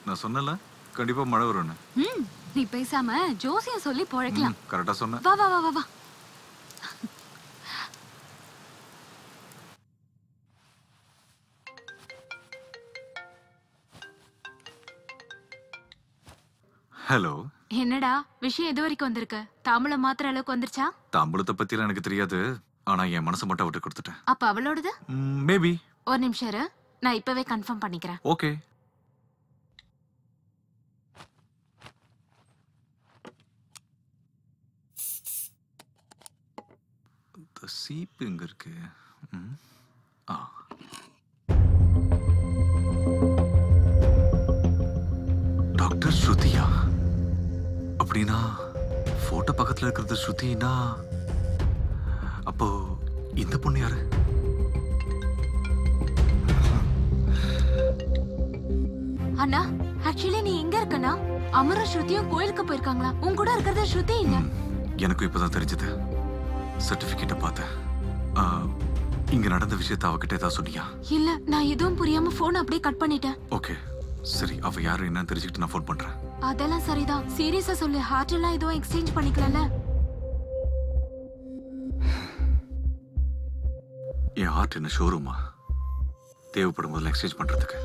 நான் சொன்னல கண்டிப்பா மழை வரும்னு ம் நீ பேசாம ஜோசியம் சொல்லி பொழைக்கலாம் கரெக்டா சொன்னேன் வா வா வா வா வா ஹலோ என்னடா விஷயம் எது வரைக்கும் வந்திருக்கு தாம்பளம் மாத்திர அளவுக்கு வந்துருச்சா தாம்பூலத்தை பத்திலாம் எனக்கு தெரியாது ஆனா என் மனசை மட்டும் விட்டு கொடுத்துட்டேன் அப்ப அவளோடது மேபி ஒரு நிமிஷம் இரு நான் இப்பவே கன்ஃபார்ம் பண்ணிக்கிறேன் ஓகே இந்த சீப்பு எங்க இருக்கு ம். ஆ டாக்டர் ஸ்ருதியா அப்படின்னா போட்டோ பக்கத்துல இருக்கிறது ஸ்ருதினா அப்போ இந்த பொண்ணு யாரு அண்ணா ஆக்சுவலி நீ எங்க இருக்கனா அமரும் ஸ்ருதியும் கோயிலுக்கு போயிருக்காங்களா உன் கூட இருக்கிறது ஸ்ருதி இல்ல எனக்கும் இப்பதான் தெரிஞ்சது சர்டிபிகேட்டை பார்த்தேன் ஆ, இங்க நடந்த விஷயத்த அவகிட்ட ஏதாவது சொன்னியா இல்ல நான் எதுவும் புரியாம போன் அப்படியே கட் பண்ணிட்டேன் ஓகே சரி அவ யாரு என்னன்னு தெரிஞ்சுக்கிட்டு நான் ஃபோன் பண்றேன் அதெல்லாம் சரிதான் சீரியஸா சொல்லு ஹார்ட் எல்லாம் எதுவும் எக்ஸ்சேஞ்ச் பண்ணிக்கலாம்ல என் ஆர்ட் என்ன ஷோரூமா தேவைப்படும் போதுல எக்ஸ்சேஞ்ச் பண்றதுக்கு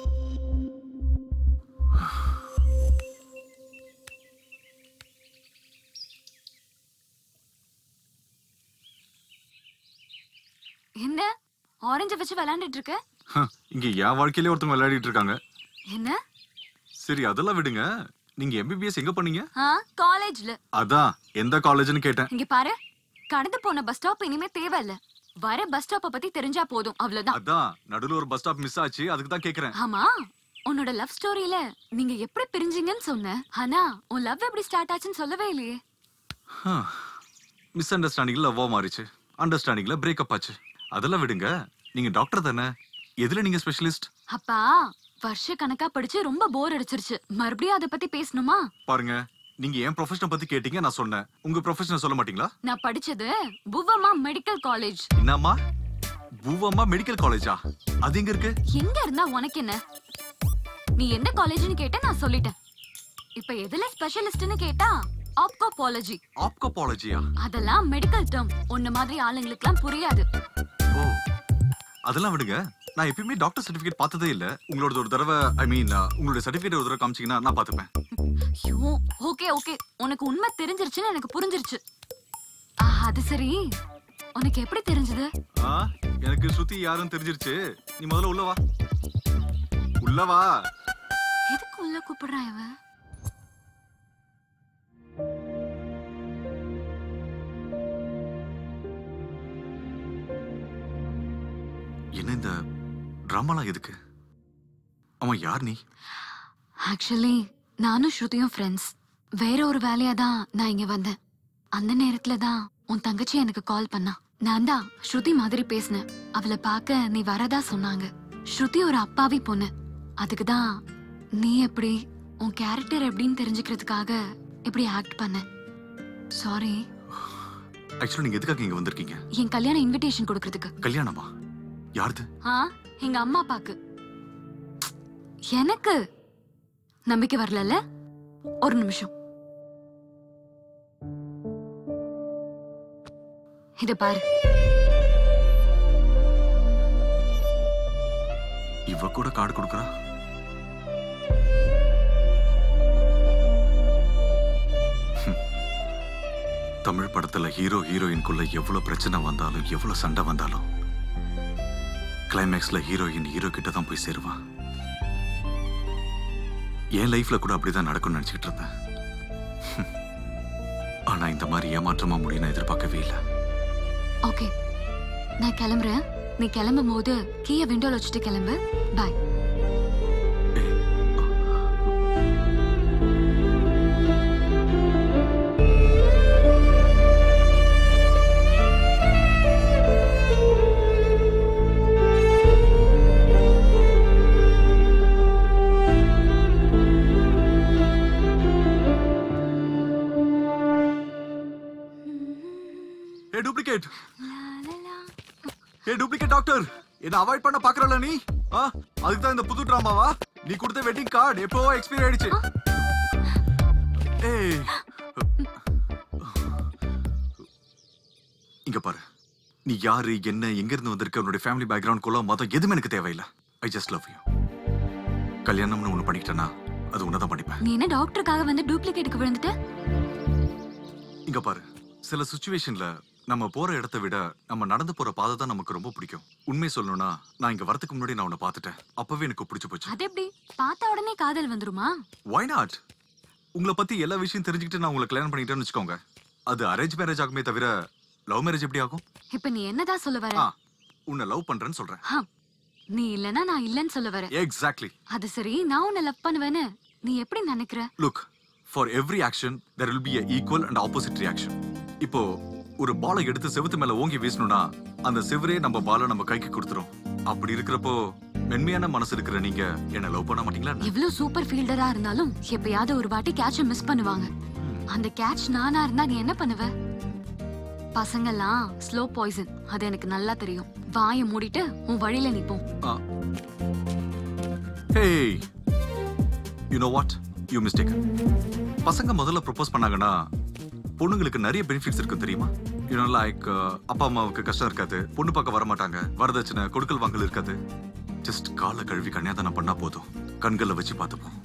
என்ன ஆரஞ்சு வச்சு விளையாண்டுட்டு இருக்க ஹ, இங்க என் வாழ்க்கையிலே ஒருத்தவங்க விளையாடிட்டு இருக்காங்க என்ன சரி அதெல்லாம் விடுங்க நீங்க எம்பிபிஎஸ் எங்க பண்ணீங்க ஆ காலேஜ்ல அதான் எந்த காலேஜ்னு கேட்டேன் இங்க பாரு கடந்து போன பஸ் ஸ்டாப் இனிமே தேவையில்ல வர பஸ் ஸ்டாப்ப பத்தி தெரிஞ்சா போதும் அவ்வளவுதான் அதான் நடுவுல ஒரு பஸ் ஸ்டாப் மிஸ் ஆச்சு அதுக்கு தான் கேக்குறேன் ஆமா உன்னோட லவ் ஸ்டோரியில நீங்க எப்படி பிரிஞ்சீங்கன்னு சொன்ன ஆனா உன் லவ் எப்படி ஸ்டார்ட் ஆச்சுன்னு சொல்லவே இல்லையே மிஸ் அண்டர்ஸ்டாண்டிங்ல லவ்வா மாறிச்சு அண்டர்ஸ்டாண்டிங்ல பிரேக்கப் ஆச்சு அதெல்லாம் விடுங்க நீங்க டாக்டர் தானே எதுல நீங்க ஸ்பெஷலிஸ்ட் அப்பா வருஷ கணக்கா படிச்சு ரொம்ப போர் அடிச்சிருச்சு மறுபடியும் அத பத்தி பேசணுமா பாருங்க நீங்க என் ப்ரொஃபஷனை பத்தி கேட்டீங்க நான் சொன்னேன் உங்க ப்ரொஃபஷனை சொல்ல மாட்டீங்களா நான் படிச்சது புவமா மெடிக்கல் காலேஜ் என்னம்மா பூவம்மா மெடிக்கல் காலேஜா அது எங்க இருக்கு எங்க இருந்தா உனக்கு என்ன நீ எந்த காலேஜ்னு கேட்ட நான் சொல்லிட்டேன் இப்ப எதுல ஸ்பெஷலிஸ்ட்னு கேட்டா ஆப்கோபாலஜி ஆப்கோபாலஜியா அதெல்லாம் மெடிக்கல் டேர்ம் உன்ன மாதிரி ஆளுங்களுக்குலாம் புரியாது ஓ அதெல்லாம் விடுங்க நான் எப்பயுமே டாக்டர் சர்டிபிகேட் பார்த்ததே இல்ல உங்களோட ஒரு தடவை ஐ மீன் உங்களுடைய சர்டிபிகேட் ஒரு தடவை காமிச்சீங்கன்னா நான் பார்த்துப்பேன் ஐயோ ஓகே ஓகே உனக்கு உண்மை தெரிஞ்சிருச்சுன்னு எனக்கு புரிஞ்சிருச்சு ஆ, அது சரி உனக்கு எப்படி தெரிஞ்சது ஆ, எனக்கு ஸ்ருதி யாருன்னு தெரிஞ்சிருச்சு நீ முதல்ல உள்ள வா உள்ள வா எதுக்கு உள்ள கூப்பிடுறான் இவன் என்ன இந்த ட்ராமாலாம் எதுக்கு அவன் யார் நீ ஆக்சுவலி நானும் ஸ்ருதியும் ஃப்ரெண்ட்ஸ் வேற ஒரு வேலையா தான் நான் இங்க வந்தேன் அந்த நேரத்துல தான் உன் தங்கச்சி எனக்கு கால் பண்ணா நான் தான் ஸ்ருதி மாதிரி பேசினேன் அவளை பார்க்க நீ வரதா சொன்னாங்க ஸ்ருதி ஒரு அப்பாவி பொண்ணு அதுக்கு தான் நீ எப்படி உன் கேரக்டர் எப்படின்னு தெரிஞ்சுக்கிறதுக்காக இப்படி ஆக்ட் பண்ண சாரி ஆக்சுவலி நீங்க எதுக்காக இங்க வந்திருக்கீங்க என் கல்யாண இன்விடேஷன் கொடுக்கறதுக்கு கல்யாணமா யாருது ஆ எங்க அம்மா அப்பாக்கு எனக்கு நம்பிக்கை வரலல்ல ஒரு நிமிஷம் இத பாரு இவ கூட கார்டு கொடுக்குறா ஹம். தமிழ் படத்துல ஹீரோ ஹீரோயின்குள்ள எவ்வளவு பிரச்சனை வந்தாலும் எவ்வளவு சண்டை வந்தாலும் கிளைமேக்ஸ்ல ஹீரோயின் ஹீரோ கிட்ட தான் போய் சேருவா என் லைஃப்ல கூட அப்படிதான் நடக்கும்னு நினைச்சிட்டு இருந்தேன் ஹம். ஆனா இந்த மாதிரி ஏமாற்றமா முடியும்னு எதிர்பார்க்கவே இல்லை ஓகே நான் கிளம்புறேன் நீ கிளம்பும் போது கீய விண்டோல வச்சுட்டு கிளம்பு பாய் ஏ டூப்ளிகேட் ஏ டூப்ளிகேட் டாக்டர் என்ன அவாய்ட் பண்ண பாக்குறல நீ ஆ அதுக்கு தான் இந்த புது டிராமாவா நீ கொடுத்த வெட்டிங் கார்டு எப்போ எக்ஸ்பைரி ஆயிடுச்சு ஏய் இங்க பாரு நீ யாரு என்ன எங்க இருந்து வந்திருக்க உன்னுடைய ஃபேமிலி பேக்ரவுண்ட் குலம் மதம் எதுவுமே எனக்கு தேவையில்லை ஐ ஜஸ்ட் லவ் யூ கல்யாணம்னு ஒண்ணு பண்ணிக்கிட்டேன்னா அது உன்னதான் பண்ணிப்பேன் நீ என்ன டாக்டருக்காக வந்து டூப்ளிகேட்டுக்கு விழுந்துட்ட இங்க பாரு சில சுச்சுவேஷன்ல நம்ம போற இடத்தை விட நம்ம நடந்து போற பாதை தான் நமக்கு ரொம்ப பிடிக்கும் உண்மை சொல்லணும்னா நான் இங்க வரதுக்கு முன்னாடி நான் உன்னை பார்த்துட்டேன் அப்பவே எனக்கு பிடிச்சு போச்சு அது எப்படி பார்த்த உடனே காதல் வந்துருமா ஒய் நாட் உங்களை பத்தி எல்லா விஷயம் தெரிஞ்சுக்கிட்டு நான் உங்களை கல்யாணம் பண்ணிக்கிட்டேன்னு வச்சுக்கோங்க அது அரேஞ்ச் மேரேஜ் ஆகுமே தவிர லவ் மேரேஜ் எப்படி ஆகும் இப்ப நீ என்னதான் சொல்ல வர ஆ உன்னை லவ் பண்றேன்னு சொல்றேன் ஹம். நீ இல்லனா நான் இல்லன்னு சொல்ல வரேன் எக்ஸாக்ட்லி அது சரி நான் உன்னை லவ் பண்ணுவேன்னு நீ எப்படி நினைக்கிற look for every action there will be a equal and opposite reaction இப்போ ஒரு பாலை எடுத்து செவுத்து மேல ஓங்கி வீசணும்னா அந்த செவரே நம்ம பாலை நம்ம கைக்கு கொடுத்துரும் அப்படி இருக்கிறப்போ மென்மையான மனசு இருக்கிற நீங்க என்ன லவ் பண்ண மாட்டீங்களா என்ன? எவ்வளவு சூப்பர் ஃபீல்டரா இருந்தாலும் எப்பயாவது ஒரு வாட்டி கேட்ச மிஸ் பண்ணுவாங்க அந்த கேட்ச் நானா இருந்தா நீ என்ன பண்ணுவ பசங்கெல்லாம் ஸ்லோ பாய்சன் அது எனக்கு நல்லா தெரியும் வாயை மூடிட்டு உன் வழியில நிப்போம் hey you know what you mistake பசங்க முதல்ல ப்ரொபோஸ் பண்ணாங்கன்னா பொண்ணுங்களுக்கு நிறைய பெனிஃபிட்ஸ் இருக்கு தெரியுமா யூனோ லைக் அப்பா அம்மாவுக்கு கஷ்டம் இருக்காது பொண்ணு பார்க்க வர மாட்டாங்க வரதட்சணை கொடுக்கல் வாங்கல் இருக்காது ஜஸ்ட் காலை கழுவி கன்னியாதானம் பண்ணா போதும் கண்கள்ல வச்சு பார்த்துப்போம்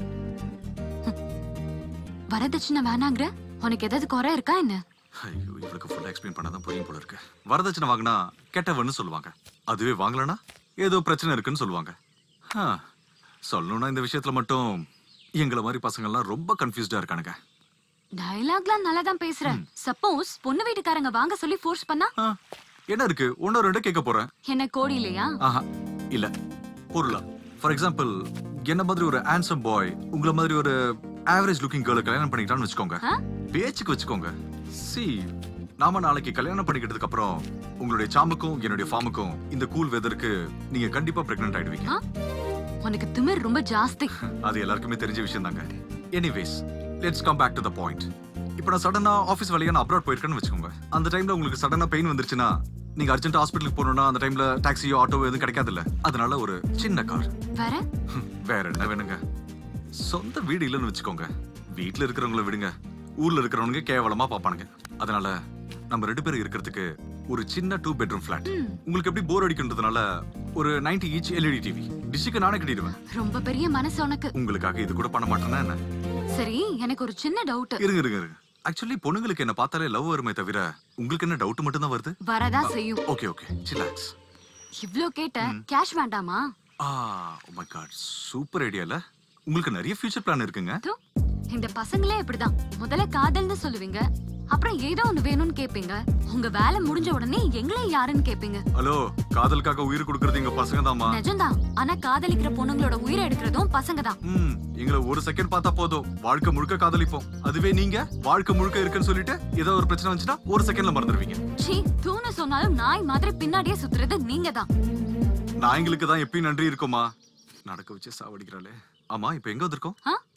வரதட்சணை வேணாங்கிற உனக்கு ஏதாவது குறை இருக்கா என்ன ஐயோ இவளுக்கு ஃபுல்லா எக்ஸ்பிளைன் பண்ணாதான் புரியும் போல இருக்கு வரதட்சணை வாங்கினா கெட்டவன்னு சொல்லுவாங்க அதுவே வாங்கலனா ஏதோ பிரச்சனை இருக்குன்னு சொல்லுவாங்க ஆ, சொல்லணும்னா இந்த விஷயத்துல மட்டும் எங்களை மாதிரி பசங்கள்லாம் ரொம்ப கன்ஃபியூஸ்டா இருக்கானுங்க டயலாக்லாம் நல்லா தான் பேசுற சப்போஸ் பொண்ணு வீட்டுக்காரங்க வாங்க சொல்லி ஃபோர்ஸ் பண்ணா ஆ, என்ன இருக்கு ஒன்னு ரெண்டு கேட்க போறேன் என்ன கோடி இல்லையா ஆஹா இல்ல பொருளா ஃபார் எக்ஸாம்பிள் என்ன மாதிரி ஒரு ஆன்சம் பாய் உங்களை மாதிரி ஒரு ஆவரேஜ் லுக்கிங் கேர்ளை கல்யாணம் பண்ணிக்கிட்டான்னு வச்சுக்கோங்க ஆ? பேச்சுக்கு வச்சுக்கோங்க சி நாம நாளைக்கு கல்யாணம் பண்ணிக்கிட்டதுக்கு அப்புறம் உங்களுடைய சாமுக்கும் என்னுடைய ஃபார்முக்கும் இந்த கூல் வெதருக்கு நீங்க கண்டிப்பா பிரெக்னென்ட் ஆயிடுவீங்க ஆ? உனக்கு திமிர் ரொம்ப ஜாஸ்தி அது எல்லாருக்குமே தெரிஞ்ச விஷயம் தாங்க anyways let's come back to the point இப்போ நான் சடனா ஆஃபீஸ் வேலையா நான் அப்ராட் போயிருக்கேன்னு வச்சுக்கோங்க அந்த டைம்ல உங்களுக்கு சடனா பெயின் வந்துருச்சுன்னா நீங்க அர்ஜென்ட் ஹாஸ்பிட்டலுக்கு போகணும்னா அந்த டைம்ல டாக்ஸியோ ஆட்டோவோ எதுவும் கிடைக்காதுல்ல அதனால ஒரு சின்ன கார் வேற வேற என்ன வேணுங்க சொந்த வீடு இல்லைன்னு வச்சுக்கோங்க வீட்ல இருக்கிறவங்கள விடுங்க ஊர்ல இருக்கிறவங்க கேவலமா பாப்பானுங்க அதனால நம்ம ரெண்டு பேரும் இருக்கிறதுக்கு ஒரு சின்ன டூ பெட்ரூம் ஃபிளாட் ம். உங்களுக்கு எப்படி போர் அடிக்கின்றதுனால ஒரு 90 ஈச் எல்இடி டிவி டிஷ்ஷுக்கு நானே கட்டிடுவேன் ரொம்ப பெரிய மனசு உனக்கு உங்களுக்காக இது கூட பண்ண மாட்டேன்னா என்ன சரி எனக்கு ஒரு சின்ன டவுட் இருங்க இருங்க இருங்க ஆக்சுவலி பொண்ணுங்களுக்கு என்ன பார்த்தாலே லவ் வருமே தவிர உங்களுக்கு என்ன டவுட் மட்டும் தான் வருது வரதா செய்யும் ஓகே ஓகே சிலாக்ஸ் இவ்ளோ கேட்ட கேஷ் வேண்டாமா ah oh my god super ஐடியால உங்களுக்கு நிறைய ஃபியூச்சர் பிளான் இருக்குங்க தோ, இந்த பசங்களே இப்படிதான் முதல்ல காதல்னு சொல்லுவீங்க அப்புறம் ஏதோ ஒண்ணு வேணும்னு கேப்பீங்க உங்க வேலை முடிஞ்ச உடனே எங்களே யாருன்னு கேப்பீங்க ஹலோ காதலுக்காக உயிர் கொடுக்கறது எங்க பசங்க தாமா நிஜம்தான் ஆனா காதலிக்கிற பொண்ணுங்களோட உயிரை எடுக்கிறதும் பசங்க தான் ம் எங்களை ஒரு செகண்ட் பார்த்தா போதும் வாழ்க்கை முழுக்க காதலிப்போம் அதுவே நீங்க வாழ்க்கை முழுக்க இருக்குன்னு சொல்லிட்டு ஏதோ ஒரு பிரச்சனை வந்துச்சுன்னா ஒரு செகண்ட்ல மறந்துடுவீங்க சீ தூணு சொன்னாலும் நாய் மாதிரி பின்னாடியே சுத்துறது நீங்க தான் நாய்ங்களுக்கு தான் எப்பயும் நன்றி இருக்குமா நடக்க வச்சு சாவடிக்கிறாளே ஆமா இப்ப எங்க வந்திருக்கோம்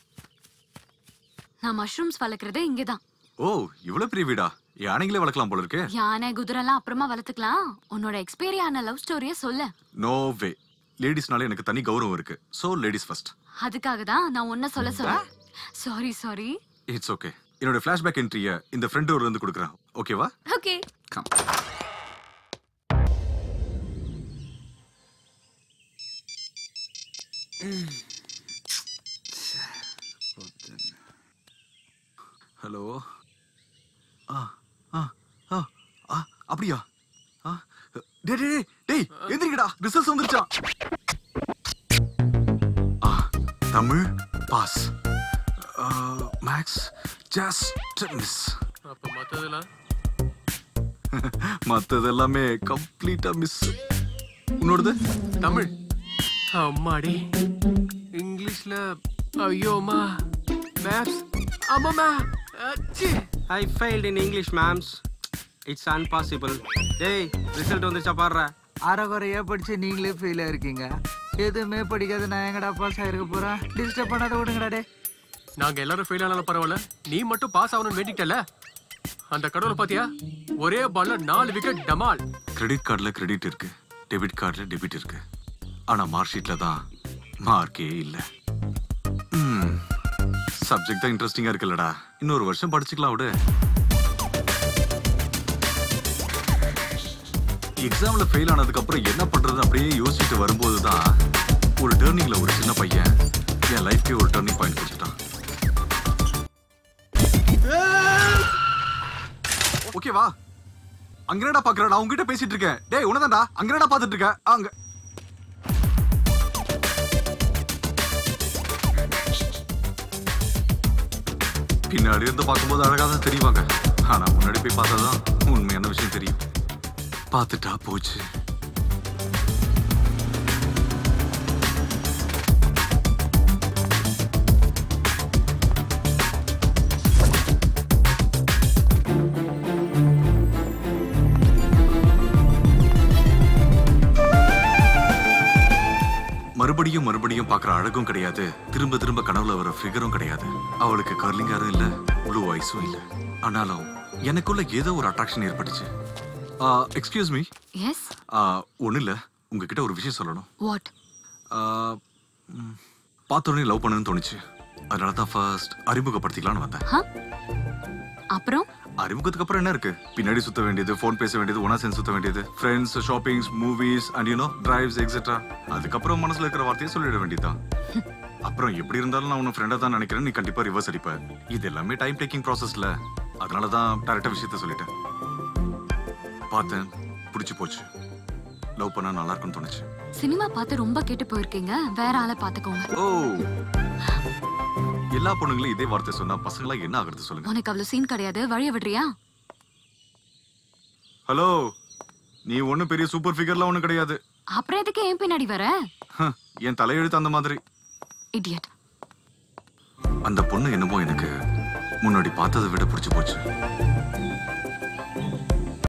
நான் மஷ்ரூம்ஸ் வளர்க்கறது இங்கதான் ஓ இவ்வளவு பெரிய வீடா யானைங்களே வளர்க்கலாம் போல இருக்கு யானை குதிரைலாம் அப்புறமா வளர்த்துக்கலாம் உன்னோட எக்ஸ்பைரி ஆன லவ் ஸ்டோரிய சொல்ல நோ வே லேடிஸ்னால எனக்கு தனி கௌரவம் இருக்கு சோ லேடிஸ் ஃபர்ஸ்ட் அதுக்காக தான் நான் உன்ன சொல்ல சொல்றேன் சாரி சாரி இட்ஸ் ஓகே என்னோட ஃபிளாஷ்பேக் என்ட்ரிய இந்த ஃப்ரெண்ட் டோர்ல இருந்து கொடுக்குறேன் ஓகேவா ஓகே கம் ஹலோ ஆ ஆ ஆ ஆ அப்படியா ஆ டேய் டேய் டேய், டேய் எந்திரிக்கடா ரிசல்ட்ஸ் வந்துருச்சா ஆ Tamil pass marks just miss அப்ப மத்ததுல மத்தது எல்லாமே கம்ப்ளீட்டா மிஸ் உன்னோடது தமிழ் அம்மாடி இங்கிலீஷ்ல ஐயோமா மேப்ஸ் அம்மாமா அச்சி I failed in English, ma'ams. It's impossible. டேய் ரிசல்ட் வந்துச்சா பாடுறா அறகுறையா படிச்சு நீங்களே ஃபெயில் ஆயிருக்கீங்க எதுவுமே படிக்காத நான் எங்கடா பாஸ் ஆயிருக்க போறேன் டிஸ்டர்ப் பண்ணாத விடுங்கடா டே நாங்க எல்லாரும் ஃபெயில் ஆனாலும் பரவாயில்ல நீ மட்டும் பாஸ் ஆகணும்னு வேண்டிட்டல அந்த கடவுளை பாத்தியா ஒரே பால்ல நாலு விக்கெட் டமால் கிரெடிட் கார்டுல கிரெடிட் இருக்கு டெபிட் கார்டுல டெபிட் இருக்கு ஆனா மார்க் ஷீட்ல தான் மார்க்கே இல்ல சப்ஜெக்ட் தான் இன்ட்ரெஸ்டிங்கா இருக்குல்லடா இன்னொரு வருஷம் படிச்சுக்கலாம் விடு எக்ஸாம்ல ஃபெயில் ஆனதுக்கு அப்புறம் என்ன பண்றது அப்படியே யோசிச்சுட்டு வரும்போது தான் ஒரு டேர்னிங்ல ஒரு சின்ன பையன் என் லைஃப்க்கே ஒரு டேர்னிங் பாயிண்ட் கொடுத்துட்டான் ஓகேவா அங்கடா பாக்குறா நான் உங்ககிட்ட பேசிட்டு இருக்கேன் டேய் உனதான்டா அங்கடா பாத்துட்டு இருக்க அங்க பின்னாடி இருந்து பார்க்கும்போது அழகா தான் தெரிவாங்க ஆனா முன்னாடி போய் பார்த்தாதான் உண்மையான விஷயம் தெரியும் பார்த்துட்டா போச்சு மறுபடியும் மறுபடியும் பார்க்குற அழகும் கிடையாது திரும்ப திரும்ப கனவுல வர ஃபிகரும் கிடையாது அவளுக்கு கர்லிங் ஹேரும் இல்ல ப்ளூ ஐஸும் இல்ல ஆனாலும் எனக்குள்ள ஏதோ ஒரு அட்ராக்ஷன் ஏற்பட்டுச்சு எக்ஸ்கியூஸ் மீ எஸ் ஒன்றும் இல்லை உங்ககிட்ட ஒரு விஷயம் சொல்லணும் வாட் ஆஹ், ம், பார்த்த உடனே லவ் பண்ணணும்னு தோணுச்சு அதனால தான் ஃபர்ஸ்ட் அறிமுகப்படுத்திக்கலாம்னு வந்தேன் ஹ அப்புறம் அறிமுகத்துக்கு அப்புறம் என்ன இருக்கு பின்னாடி சுத்த வேண்டியது ஃபோன் பேச வேண்டியது ஒன்னா சேர்ந்து சுத்த வேண்டியது friends shoppings movies and you know drives etcetera அதுக்கப்புறம் மனசுல இருக்கிற வார்த்தையை சொல்லிட வேண்டியதுதான் அப்புறம் எப்படி இருந்தாலும் நான் உன்னை ஃப்ரெண்டா தான் நினைக்கிறேன் நீ கண்டிப்பா ரிவர்ஸ் அடிப்ப இது எல்லாமே டைம் டேக்கிங் ப்ராசஸ்ல அதனால தான் டேரக்டா விஷயத்த சொல்லிட்டேன் பார்த்தேன் பிடிச்சு போச்சு லவ் பண்ணா நல்லா இருக்கும்னு தோணுச்சு சினிமா பார்த்து ரொம்ப கெட்டு போயிருக்கீங்க வேற ஆளை பாத்துக்கோங்க ஓ எல்லா பொண்ணுங்களும் இதே வார்த்தை சொன்னா பசங்களா என்ன ஆகுறது சொல்லுங்க உனக்கு அவ்வளவு சீன் கிடையாது வழிய விடுறியா ஹலோ நீ ஒண்ணும் பெரிய சூப்பர் ஃபிகர்லாம் ஒண்ணும் கிடையாது அப்புறம் எதுக்கு என் பின்னாடி வர ஹ, என் தலையெழுத்து அந்த மாதிரி இடியட் அந்த பொண்ணு என்னமோ எனக்கு முன்னாடி பார்த்ததை விட பிடிச்சு போச்சு